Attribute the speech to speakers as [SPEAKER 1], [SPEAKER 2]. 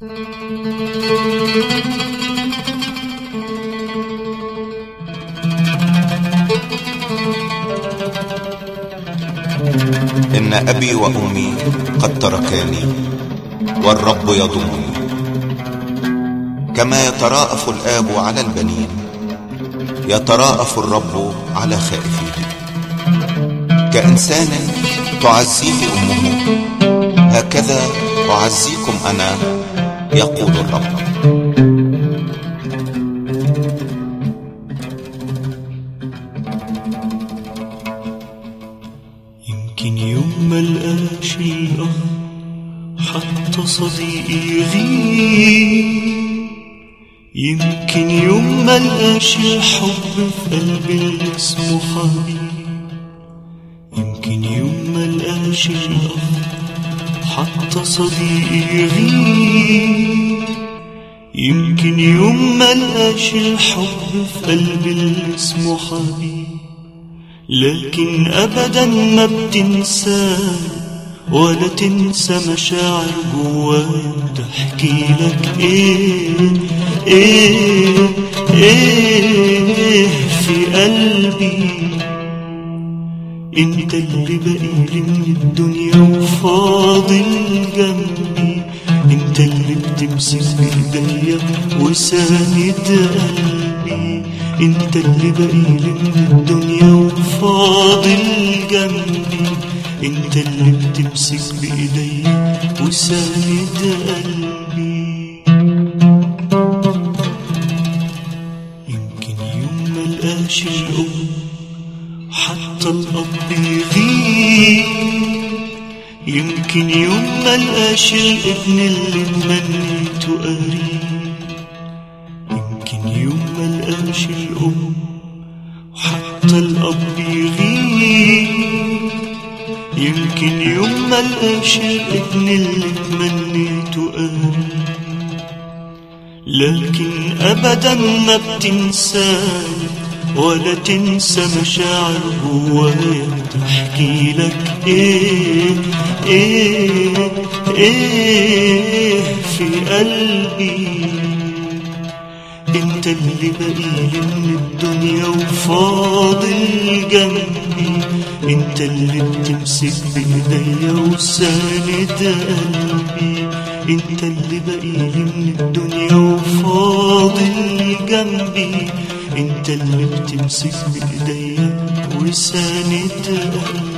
[SPEAKER 1] إن أبي وأمي قد تركاني والرب يضمني كما يتراءف الآب على البنين يتراءف الرب على خائفيه كإنسان تعزيه أمه هكذا أعزيكم أنا يقول الرب
[SPEAKER 2] يمكن يوم ما لقاش الأرض حتى صديقي يغيب يمكن يوم ما لقاش الحب في قلبي اللي اسمه حبيب يمكن يوم ما لقاش الأرض حتى صديقي يغيب يمكن يوم ما لقاش الحب في قلبي اللي اسمه حبيب لكن أبدا ما بتنسى ولا تنسى مشاعر جوايا تحكي لك ايه ايه ايه في قلبي انت اللي بقيلي من الدنيا وفاضل جنبي انت اللي بتمسك بايديا وساند قلبي انت اللي بقيلي من الدنيا وفاضل جنبي انت اللي بتمسك بايديا وساند قلبي يمكن يوم ما لقاش الام حتى الاب يغيب يمكن يوم ما لقاش الابن اللي تمنيته قريب يمكن يوم ما لقاش الام حتى الاب يغيب يمكن يوم ما لقاش الابن اللي تمنيته قريب لكن ابدا ما بتنساني ولا تنسى مشاعر جوايا تحكي لك ايه ايه ايه في قلبي انت اللي بقيلي من الدنيا وفاضل جنبي انت اللي بتمسك بايديا وساند قلبي انت اللي بقيلي من الدنيا وفاضل جنبي انت اللي بتمسك بايديا وساند قلبي